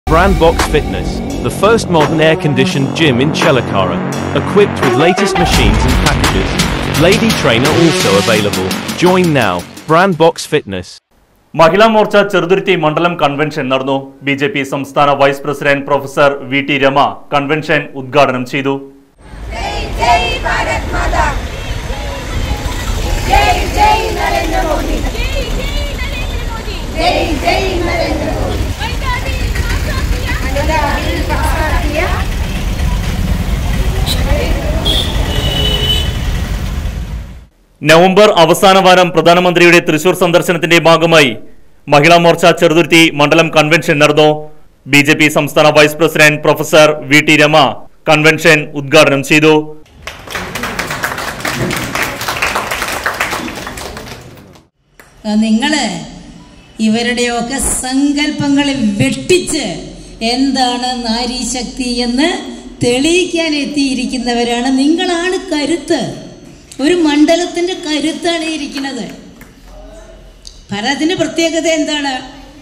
Brandbox Fitness, the first modern air-conditioned gym in Chelakara, equipped with latest machines and packages. Lady trainer also available. Join now. Brandbox Fitness. മഹിളാ മോർച്ച ചെറുതുരുത്തി മണ്ഡലം convention നടന്നു B J P സംസ്ഥാന vice president professor V T Rama convention ഉദ്ഘാടനം ചെയ്തു जय जय भारत माता जय जय नरेंद्र मोदी जय जय नरेंद्र मोदी अनुरागी पासादिया നവംബർ അവസാന വാരം പ്രധാനമന്ത്രിയുടെ തൃശൂർ സന്ദർശനത്തിന്റെ ഭാഗമായി മഹിളാ മോർച്ച ചെറുതുരുത്തി മണ്ഡലം കൺവെൻഷൻ നടന്നു ബി ജെ പി സംസ്ഥാന vice president professor V T Rama convention ഉദ്ഘാടനം ചെയ്തു നിങ്ങൾ ഇവരുടെയൊക്കെ സങ്കല്പങ്ങളെ വെട്ടിച്ച് എന്താണ് നാരീശക്തി എന്ന് തെളിയിക്കാൻ എത്തിയിരിക്കുന്നവരാണ് നിങ്ങളാണ് കരുത്ത് ഒരു മണ്ഡലത്തിൻ്റെ കരുത്താണ് ഈ ഇരിക്കുന്നത് ഭരതത്തിൻ്റെ പ്രത്യേകത എന്താണ്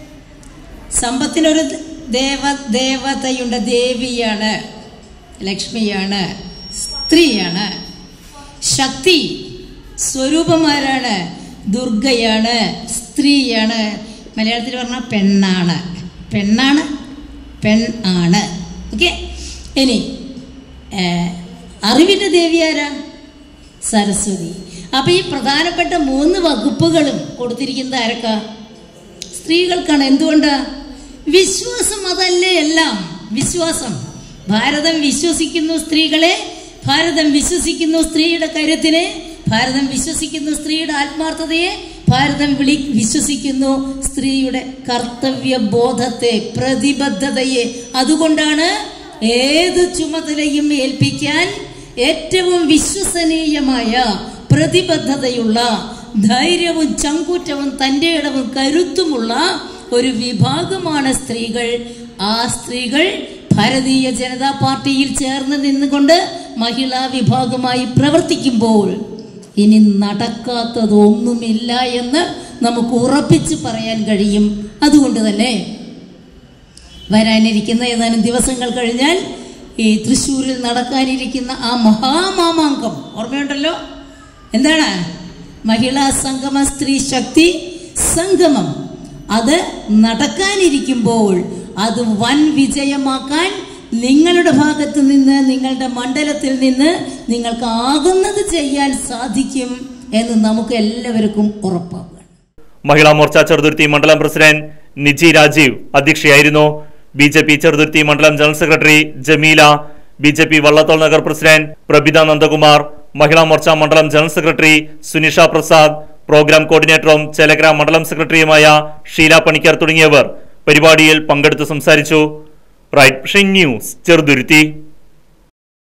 സമ്പത്തിനൊരു ദേവ ദേവതയുണ്ട് ദേവിയാണ് ലക്ഷ്മിയാണ് സ്ത്രീയാണ് ശക്തി സ്വരൂപമാരാണ് ദുർഗയാണ് സ്ത്രീയാണ് മലയാളത്തിൽ പറഞ്ഞാൽ പെണ്ണാണ് പെണ്ണാണ് പെൺ ആണ് ഓക്കെ ഇനി ഏഹ്, അറിവിൻ്റെ ദേവി ആരാ സരസ്വതി അപ്പം ഈ പ്രധാനപ്പെട്ട മൂന്ന് വകുപ്പുകളും കൊടുത്തിരിക്കുന്നത് ആരൊക്കെ സ്ത്രീകൾക്കാണ് എന്തുകൊണ്ട് വിശ്വാസം അതല്ലേ എല്ലാം വിശ്വാസം ഭാരതം വിശ്വസിക്കുന്നു സ്ത്രീകളെ ഭാരതം വിശ്വസിക്കുന്നു സ്ത്രീയുടെ കരുത്തിനെ ഭാരതം വിശ്വസിക്കുന്നു സ്ത്രീയുടെ ആത്മാർത്ഥതയെ ഭാരതം വിളി വിശ്വസിക്കുന്നു സ്ത്രീയുടെ കർത്തവ്യ ബോധത്തെ പ്രതിബദ്ധതയെ അതുകൊണ്ടാണ് ഏത് ചുമതലയും ഏൽപ്പിക്കാൻ ഏറ്റവും വിശ്വസനീയമായ പ്രതിബദ്ധതയുള്ള ധൈര്യവും ചങ്കൂറ്റവും തൻ്റെ ഇടവും കരുത്തുമുള്ള ഒരു വിഭാഗമാണ് സ്ത്രീകൾ ആ സ്ത്രീകൾ ഭാരതീയ ജനതാ പാർട്ടിയിൽ ചേർന്ന് നിന്നുകൊണ്ട് മഹിളാ വിഭാഗമായി പ്രവർത്തിക്കുമ്പോൾ ഇനി നടക്കാത്തതൊന്നുമില്ല എന്ന് നമുക്ക് ഉറപ്പിച്ച് പറയാൻ കഴിയും അതുകൊണ്ട് തന്നെ വരാനിരിക്കുന്ന ഏതാനും ദിവസങ്ങൾ കഴിഞ്ഞാൽ ഈ തൃശ്ശൂരിൽ നടക്കാനിരിക്കുന്ന ആ മഹാമാമാങ്കം ഓർമ്മയുണ്ടല്ലോ എന്താണ് മഹിളാ സംഗമ സ്ത്രീ ശക്തി സംഗമം അത് നടക്കാനിരിക്കുമ്പോൾ അത് വൻ വിജയമാക്കാൻ നിങ്ങളുടെ ഭാഗത്ത് നിന്ന് നിങ്ങളുടെ മണ്ഡലത്തിൽ നിന്ന് നിങ്ങൾക്ക് ആകുന്നത് ചെയ്യാൻ സാധിക്കും എന്ന് നമുക്ക് എല്ലാവർക്കും ഉറപ്പാകും മഹിളാ മോർച്ച ചെറുതുരുത്തി മണ്ഡലം പ്രസിഡന്റ് നിജി രാജീവ് അധ്യക്ഷയായിരുന്നു ബി ജെ പി ചെറുതുരുത്തി മണ്ഡലം general secretary Jameela B J P Vallathol Nagar president Prabhitha Nandakumar Mahila Morcha മണ്ഡലം general secretary Sunisha Prasad programme കോർഡിനേറ്ററും ചേലക്കര മണ്ഡലം സെക്രട്ടറിയുമായ ഷീല പണിക്കർ തുടങ്ങിയവർ പരിപാടിയിൽ പങ്കെടുത്ത് സംസാരിച്ചു റൈറ്റ് ന്യൂസ് ചെറുതുരുത്തി